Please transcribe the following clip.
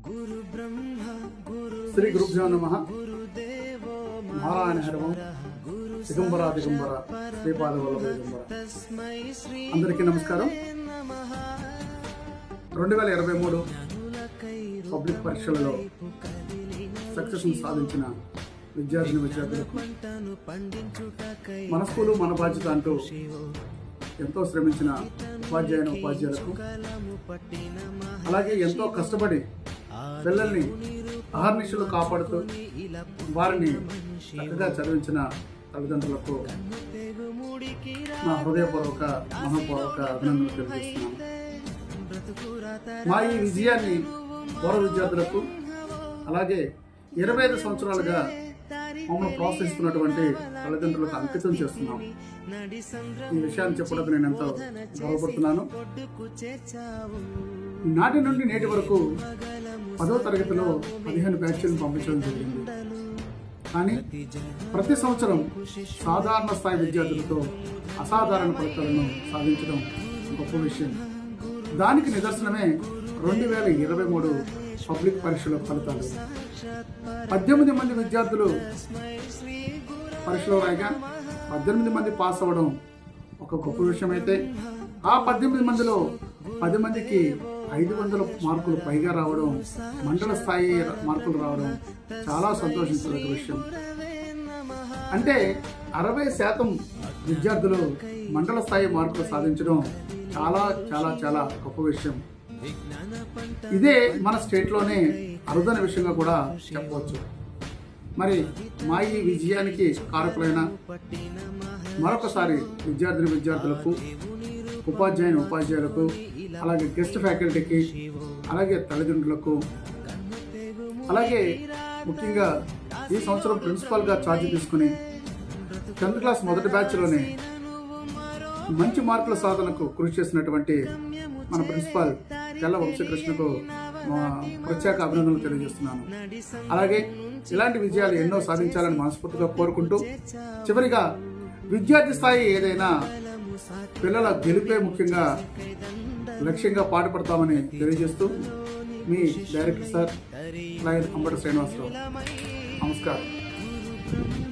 శ్రీ గురుభ్యో నమ నారాయణ హరవం దిగంబర దిగంబర శ్రీపాద వల్లభ దిగంబర అందరికీ నమస్కారం రెండు వేల ఇరవై మూడు పబ్లిక్ పరీక్షలలో సక్సెస్ సాధించిన విద్యార్థిని విద్యార్థులకు మన స్కూలు మన బాధ్యత అంటూ ఎంతో శ్రమించిన ఉపాధ్యాయుని ఉపాధ్యాయులకు అలాగే ఎంతో కష్టపడి పిల్లల్ని అహర్నిశలు కాపాడుతూ వారిని చక్కగా చదివించిన తల్లిదండ్రులకు నా హృదయపూర్వక మనపూర్వక అభినందనలు తెలియజేస్తున్నాను మా ఈ విజయాన్ని పూర్వ విద్యార్థులకు అలాగే ఇరవై ఐదు సంవత్సరాలుగా మమ్మల్ని ప్రోత్సహిస్తున్నటువంటి తల్లిదండ్రులకు అంకితం చేస్తున్నాం ఈ విషయాన్ని చెప్పడానికి నేను ఎంతో గర్వపడుతున్నాను నాటి నుండి నేటి వరకు పదవ తరగతిలో పదిహేను బ్యాచ్లను పంపించడం జరిగింది కానీ ప్రతి సంవత్సరం సాధారణ స్థాయి విద్యార్థులతో అసాధారణ ఫలితాలను సాధించడం గొప్ప విషయం దానికి నిదర్శనమే రెండు వేల ఇరవై మూడు పబ్లిక్ పరీక్షల ఫలితాలు పద్దెనిమిది మంది విద్యార్థులు పరీక్షలో రాయగా పద్దెనిమిది మంది పాస్ అవ్వడం ఒక గొప్ప విషయం అయితే ఆ పద్దెనిమిది మందిలో పది మందికి ఐదు వందల మార్కులు పైగా రావడం మండల స్థాయి మార్కులు రావడం చాలా సంతోషించదగ్గ విషయం అంటే అరవై శాతం విద్యార్థులు మండల స్థాయి మార్కులు సాధించడం చాలా చాలా చాలా గొప్ప విషయం ఇదే మన స్టేట్లోనే అరుదైన విషయంగా కూడా చెప్పవచ్చు మరి మా ఈ విజయానికి కారకులైన మరొకసారి విద్యార్థిని విద్యార్థులకు ఉపాధ్యాయుని ఉపాధ్యాయులకు అలాగే గెస్ట్ ఫ్యాకల్టీకి అలాగే తల్లిదండ్రులకు అలాగే ముఖ్యంగా ఈ సంవత్సరం ప్రిన్సిపాల్గా ఛార్జ్ తీసుకుని టెన్త్ క్లాస్ మొదటి బ్యాచ్లోనే మంచి మార్కుల సాధనకు కృషి చేసినటువంటి మన ప్రిన్సిపాల్ తెల్ల వంశకృష్ణకు మా ప్రత్యేక అభినందనలు తెలియజేస్తున్నాను అలాగే ఇలాంటి విజయాలు ఎన్నో సాధించాలని మనస్ఫూర్తిగా కోరుకుంటూ చివరిగా విద్యార్థి స్థాయి ఏదైనా పిల్లల గెలిపే ముఖ్యంగా లక్ష్యంగా పాటుపడతామని తెలియజేస్తూ మీ director sir lion Ambati Srinivasarao నమస్కారం